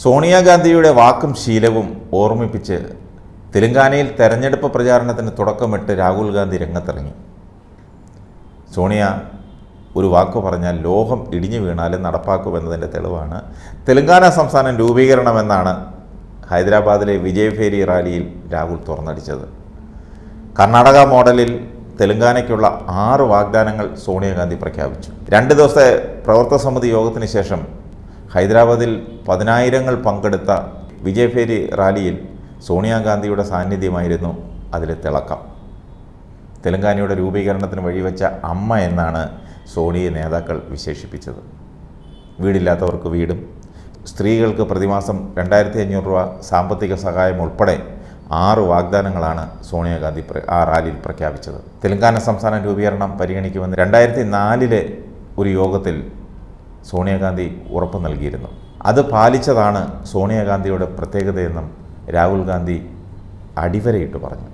സോണിയാഗാന്ധിയുടെ വാക്കും ശീലവും ഓർമ്മിപ്പിച്ച് തെലങ്കാനയിൽ തെരഞ്ഞെടുപ്പ് പ്രചാരണത്തിന് തുടക്കമിട്ട് രാഹുൽ ഗാന്ധി രംഗത്തിറങ്ങി സോണിയ ഒരു വാക്ക് പറഞ്ഞാൽ ലോഹം ഇടിഞ്ഞു വീണാലും നടപ്പാക്കുമെന്നതിൻ്റെ തെളിവാണ് തെലങ്കാന സംസ്ഥാനം രൂപീകരണമെന്നാണ് ഹൈദരാബാദിലെ വിജയ് ഫേരി റാലിയിൽ രാഹുൽ തുറന്നടിച്ചത് കർണാടക മോഡലിൽ തെലങ്കാനയ്ക്കുള്ള ആറ് വാഗ്ദാനങ്ങൾ സോണിയാഗാന്ധി പ്രഖ്യാപിച്ചു രണ്ട് ദിവസത്തെ പ്രവർത്തക സമിതി യോഗത്തിന് ശേഷം ഹൈദരാബാദിൽ പതിനായിരങ്ങൾ പങ്കെടുത്ത വിജയ് ഫേരി റാലിയിൽ സോണിയാഗാന്ധിയുടെ സാന്നിധ്യമായിരുന്നു അതിലെ തിളക്കം തെലങ്കാനയുടെ രൂപീകരണത്തിന് വഴിവെച്ച അമ്മ എന്നാണ് സോണിയെ നേതാക്കൾ വിശേഷിപ്പിച്ചത് വീടില്ലാത്തവർക്ക് വീടും സ്ത്രീകൾക്ക് പ്രതിമാസം രണ്ടായിരത്തി അഞ്ഞൂറ് രൂപ സാമ്പത്തിക സഹായം ഉൾപ്പെടെ ആറ് വാഗ്ദാനങ്ങളാണ് സോണിയാഗാന്ധി പ്ര- ആ റാലിയിൽ പ്രഖ്യാപിച്ചത് തെലങ്കാന സംസ്ഥാന രൂപീകരണം പരിഗണിക്കുമെന്ന് രണ്ടായിരത്തി നാലിലെ ഒരു യോഗത്തിൽ സോണിയാഗാന്ധി ഉറപ്പ് നൽകിയിരുന്നു അത് പാലിച്ചതാണ് സോണിയാഗാന്ധിയുടെ പ്രത്യേകതയെന്നും രാഹുൽ ഗാന്ധി അടിവരയിട്ട് പറഞ്ഞു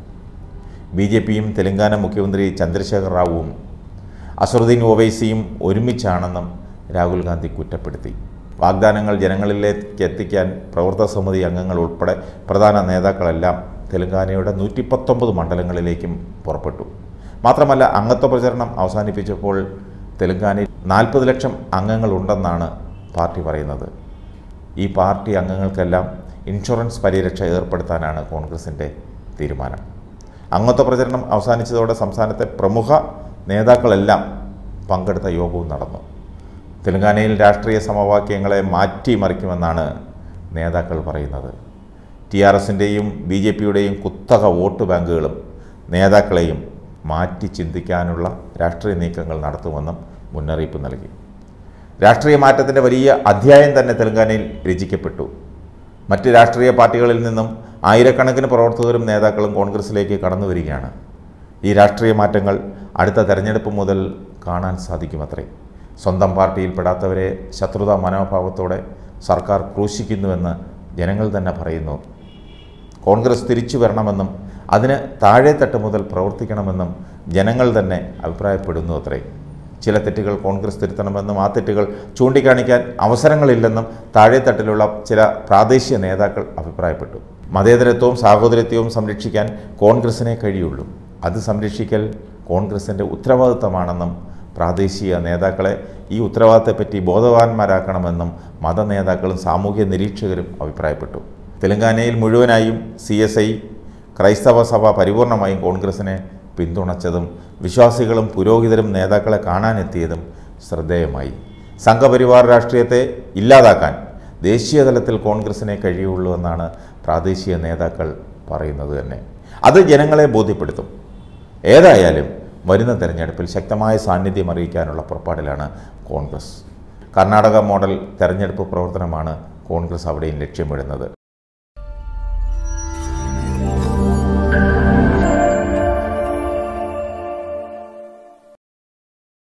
ബി ജെ പിയും തെലങ്കാന മുഖ്യമന്ത്രി ചന്ദ്രശേഖർ റാവുവും അസറുദ്ദീൻ ഒവൈസിയും ഒരുമിച്ചാണെന്നും രാഹുൽ ഗാന്ധി കുറ്റപ്പെടുത്തി വാഗ്ദാനങ്ങൾ ജനങ്ങളിലേക്ക് എത്തിക്കാൻ പ്രവർത്തക സമിതി അംഗങ്ങൾ ഉൾപ്പെടെ പ്രധാന നേതാക്കളെല്ലാം തെലങ്കാനയുടെ നൂറ്റി പത്തൊമ്പത് മണ്ഡലങ്ങളിലേക്കും പുറപ്പെട്ടു മാത്രമല്ല അംഗത്വ പ്രചരണം അവസാനിപ്പിച്ചപ്പോൾ തെലങ്കാനയിൽ നാൽപ്പത് ലക്ഷം അംഗങ്ങളുണ്ടെന്നാണ് പാർട്ടി പറയുന്നത് ഈ പാർട്ടി അംഗങ്ങൾക്കെല്ലാം ഇൻഷുറൻസ് പരിരക്ഷ ഏർപ്പെടുത്താനാണ് കോൺഗ്രസിൻ്റെ തീരുമാനം അംഗത്വ പ്രചരണം അവസാനിച്ചതോടെ സംസ്ഥാനത്തെ പ്രമുഖ നേതാക്കളെല്ലാം പങ്കെടുത്ത യോഗവും നടന്നു തെലങ്കാനയിൽ രാഷ്ട്രീയ സമവാക്യങ്ങളെ മാറ്റിമറിക്കുമെന്നാണ് നേതാക്കൾ പറയുന്നത് ടി ആർ എസിൻ്റെയും ബി ജെ പിയുടെയും കുത്തക വോട്ട് ബാങ്കുകളും നേതാക്കളെയും മാറ്റി ചിന്തിക്കാനുള്ള രാഷ്ട്രീയ നീക്കങ്ങൾ നടത്തുമെന്നും മുന്നറിയിപ്പ് നൽകി രാഷ്ട്രീയ മാറ്റത്തിൻ്റെ വലിയ അധ്യായം തന്നെ തെലങ്കാനയിൽ രചിക്കപ്പെട്ടു മറ്റ് രാഷ്ട്രീയ പാർട്ടികളിൽ നിന്നും ആയിരക്കണക്കിന് പ്രവർത്തകരും നേതാക്കളും കോൺഗ്രസിലേക്ക് കടന്നു വരികയാണ് ഈ രാഷ്ട്രീയ മാറ്റങ്ങൾ അടുത്ത തെരഞ്ഞെടുപ്പ് മുതൽ കാണാൻ സാധിക്കുമത്രേ സ്വന്തം പാർട്ടിയിൽപ്പെടാത്തവരെ ശത്രുതാ മനോഭാവത്തോടെ സർക്കാർ ക്രൂശിക്കുന്നുവെന്ന് ജനങ്ങൾ തന്നെ പറയുന്നു കോൺഗ്രസ് തിരിച്ചു വരണമെന്നും അതിന് താഴെത്തട്ട് മുതൽ പ്രവർത്തിക്കണമെന്നും ജനങ്ങൾ തന്നെ അഭിപ്രായപ്പെടുന്നു അത്രേ ചില തെറ്റുകൾ കോൺഗ്രസ് തിരുത്തണമെന്നും ആ തെറ്റുകൾ ചൂണ്ടിക്കാണിക്കാൻ അവസരങ്ങളില്ലെന്നും താഴെത്തട്ടിലുള്ള ചില പ്രാദേശിക നേതാക്കൾ അഭിപ്രായപ്പെട്ടു മതേതരത്വവും സാഹോദര്യത്വവും സംരക്ഷിക്കാൻ കോൺഗ്രസിനെ കഴിയുള്ളൂ അത് സംരക്ഷിക്കൽ കോൺഗ്രസിൻ്റെ ഉത്തരവാദിത്തമാണെന്നും പ്രാദേശിക നേതാക്കളെ ഈ ഉത്തരവാദിത്തത്തെപ്പറ്റി ബോധവാന്മാരാക്കണമെന്നും മതനേതാക്കളും സാമൂഹ്യ നിരീക്ഷകരും അഭിപ്രായപ്പെട്ടു തെലങ്കാനയിൽ മുഴുവനായും സി എസ് ഐ ക്രൈസ്തവ സഭ പരിപൂർണമായും കോൺഗ്രസിനെ പിന്തുണച്ചതും വിശ്വാസികളും പുരോഹിതരും നേതാക്കളെ കാണാനെത്തിയതും ശ്രദ്ധേയമായി സംഘപരിവാർ രാഷ്ട്രീയത്തെ ഇല്ലാതാക്കാൻ ദേശീയ തലത്തിൽ കോൺഗ്രസിനെ കഴിയുള്ളൂ എന്നാണ് പ്രാദേശിക നേതാക്കൾ പറയുന്നത് തന്നെ അത് ജനങ്ങളെ ബോധ്യപ്പെടുത്തും ഏതായാലും വരുന്ന തെരഞ്ഞെടുപ്പിൽ ശക്തമായ സാന്നിധ്യം അറിയിക്കാനുള്ള പുറപ്പാടിലാണ് കോൺഗ്രസ് കർണാടക മോഡൽ തെരഞ്ഞെടുപ്പ് പ്രവർത്തനമാണ് കോൺഗ്രസ് അവിടെയും ലക്ഷ്യമിടുന്നത്